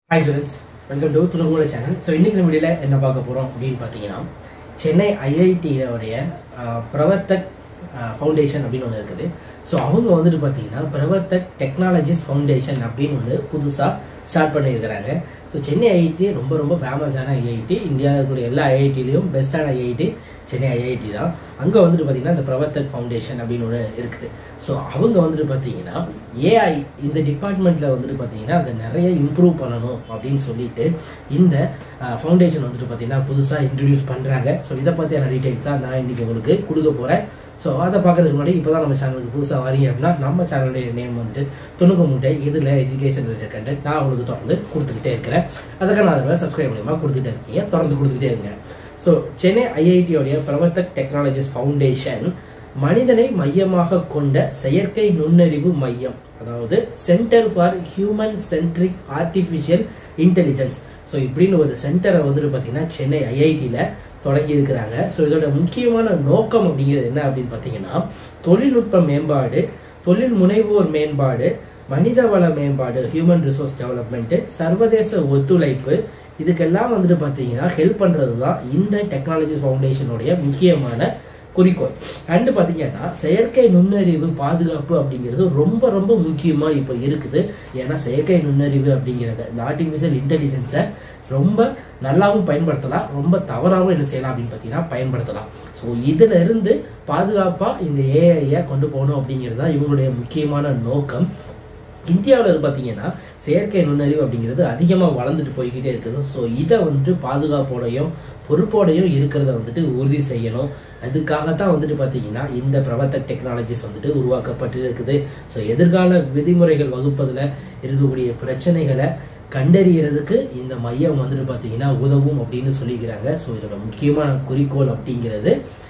hi students welcome to துணுகுல channel so இன்னைக்கு நம்ம வீடியோவில் என்ன பார்க்க போகிறோம் அப்படின்னு பார்த்தீங்கன்னா சென்னை ஐஐடியோடைய பிரவர்த்தக் ஃபவுண்டேஷன் அப்படின்னு ஒன்று இருக்குது ஸோ அவங்க வந்துட்டு பார்த்தீங்கன்னா பிரவர்த்தக் டெக்னாலஜிஸ் ஃபவுண்டேஷன் அப்படின்னு ஒன்று புதுசாக ஸ்டார்ட் பண்ணியிருக்கிறாங்க ஸோ சென்னை ஐஐடி ரொம்ப ரொம்ப ஃபேமஸான ஐஐடி இந்தியாவில் இருக்கக்கூடிய எல்லா ஐஐடிலையும் பெஸ்ட்டான ஐஐடி சென்னை ஐஐடி தான் அங்கே வந்துட்டு பார்த்தீங்கன்னா இந்த பிரவர்த்தக் ஃபவுண்டேஷன் அப்படின்னு ஒன்று இருக்குது ஸோ அவங்க வந்துட்டு பார்த்தீங்கன்னா ஏஐ இந்த டிபார்ட்மெண்ட்டில் வந்துட்டு பார்த்தீங்கன்னா அதை நிறைய இம்ப்ரூவ் பண்ணணும் அப்படின்னு சொல்லிட்டு இந்த ஃபவுண்டேஷன் வந்துட்டு பார்த்தீங்கன்னா புதுசாக இன்ட்ரடியூஸ் பண்ணுறாங்க ஸோ இதை பற்றியான டீட்டெயில்ஸ் தான் நான் இன்னைக்கு உங்களுக்கு கொடுக்க போகிறேன் ஸோ அதை பார்க்கறதுக்கு முன்னாடி இப்போ தான் நம்ம சேனலுக்கு புதுசாக வரீங்க அப்படின்னா நம்ம சேனலுடைய நேம் வந்துட்டு துணுக்கு முட்டை இதில் எஜுகேஷன் ரிலேட்டட் கண்டென்ட் நான் உங்களுக்கு தொடர்ந்து கொடுத்துக்கிட்டே இருக்கிறேன் அதுக்கான அதில் சப்ஸ்கிரைப் மூலியமாக கொடுத்துட்டே இருக்கீங்க தொடர்ந்து கொடுத்துக்கிட்டே இருங்க ஸோ சென்னை ஐஐடியோடைய பிரவர்த்தக் டெக்னாலஜிஸ் ஃபவுண்டேஷன் மனிதனை மையமாக கொண்ட செயற்கை நுண்ணறிவு மையம் அதாவது centre for human centric artificial intelligence so இப்படின்னு ஒரு சென்டரை வந்துட்டு பார்த்தீங்கன்னா சென்னை ஐஐடியில் தொடங்கி இருக்கிறாங்க ஸோ இதோட முக்கியமான நோக்கம் அப்படிங்கிறது என்ன அப்படின்னு பார்த்தீங்கன்னா தொழில்நுட்ப மேம்பாடு தொழில் முனைவோர் மேம்பாடு மனிதவள மேம்பாடு ஹியூமன் ரிசோர்ஸ் டெவலப்மெண்ட் சர்வதேச ஒத்துழைப்பு இதுக்கெல்லாம் வந்துட்டு பார்த்தீங்கன்னா ஹெல்ப் பண்ணுறது தான் இந்த டெக்னாலஜி ஃபவுண்டேஷனுடைய முக்கியமான குறிக்கோள் அண்டு பார்த்தீங்கன்னா செயற்கை நுண்ணறிவு பாதுகாப்பு அப்படிங்கிறது ரொம்ப ரொம்ப முக்கியமாக இப்போ இருக்குது ஏன்னா செயற்கை நுண்ணறிவு அப்படிங்கிறத இந்த ஆர்டிஃபிஷியல் இன்டெலிஜென்ஸை ரொம்ப நல்லாவும் பயன்படுத்தலாம் ரொம்ப தவறாகவும் என்ன செய்யலாம் அப்படின்னு பார்த்தீங்கன்னா பயன்படுத்தலாம் ஸோ இதுல இருந்து பாதுகாப்பாக இந்த ஏஐயை கொண்டு போகணும் அப்படிங்கிறது தான் இவங்களுடைய முக்கியமான நோக்கம் இந்தியாவில் பார்த்தீங்கன்னா செயற்கை நுண்ணறிவு அப்படிங்கிறது அதிகமாக வளர்ந்துட்டு போய்கிட்டே இருக்குது ஸோ இதை வந்துட்டு பாதுகாப்போடையும் பொறுப்போடையும் இருக்கிறத வந்துட்டு உறுதி செய்யணும் அதுக்காகத்தான் வந்துட்டு பார்த்தீங்கன்னா இந்த பிரபத்தக் டெக்னாலஜிஸ் வந்துட்டு உருவாக்கப்பட்டு இருக்குது ஸோ எதிர்கால விதிமுறைகள் வகுப்பதில் இருக்கக்கூடிய பிரச்சனைகளை கண்டறியறதுக்கு இந்த மையம் வந்துட்டு பார்த்தீங்கன்னா உதவும் அப்படின்னு சொல்லிக்கிறாங்க ஸோ இதோட முக்கியமான குறிக்கோள் அப்படிங்கிறது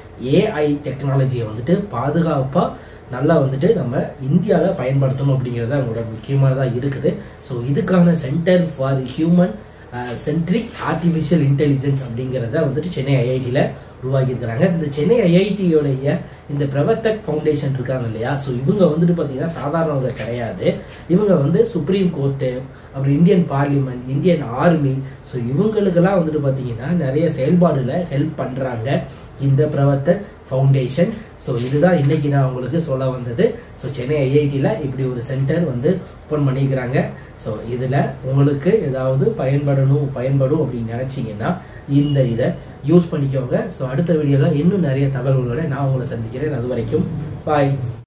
ஏஐ டெக்னாலஜியை வந்துட்டு பாதுகாப்பாக நல்லா வந்துட்டு நம்ம இந்தியாவில் பயன்படுத்தணும் அப்படிங்கிறது அவங்களோட முக்கியமானதாக இருக்குது ஸோ இதுக்கான centre for human centric artificial intelligence அப்படிங்கிறத வந்துட்டு சென்னை ஐஐடியில் உருவாக்கியிருக்கிறாங்க இந்த சென்னை ஐஐடியோடைய இந்த பிரவர்த்தக் ஃபவுண்டேஷன் இருக்காங்க இல்லையா ஸோ இவங்க வந்துட்டு பார்த்தீங்கன்னா சாதாரணவங்க கிடையாது இவங்க வந்து சுப்ரீம் கோர்ட்டு அப்புறம் Indian parliament Indian army so இவங்களுக்கெல்லாம் வந்துட்டு பார்த்தீங்கன்னா நிறைய செயல்பாடுல ஹெல்ப் பண்ணுறாங்க இந்த பிரவர்த்தக் ஃபவுண்டேஷன் ஸோ இதுதான் இன்னைக்கு நான் உங்களுக்கு சொல்ல வந்தது ஸோ சென்னை ஐஐடியில் இப்படி ஒரு சென்டர் வந்து ஓப்பன் பண்ணிக்கிறாங்க ஸோ இதில் உங்களுக்கு ஏதாவது பயன்படணும் பயன்படும் அப்படின்னு நினச்சிங்கன்னா இந்த இதை யூஸ் பண்ணிக்கோங்க ஸோ அடுத்த வீடியோவில் இன்னும் நிறைய தகவல்களோட நான் உங்களை சந்திக்கிறேன் அது வரைக்கும் பாய்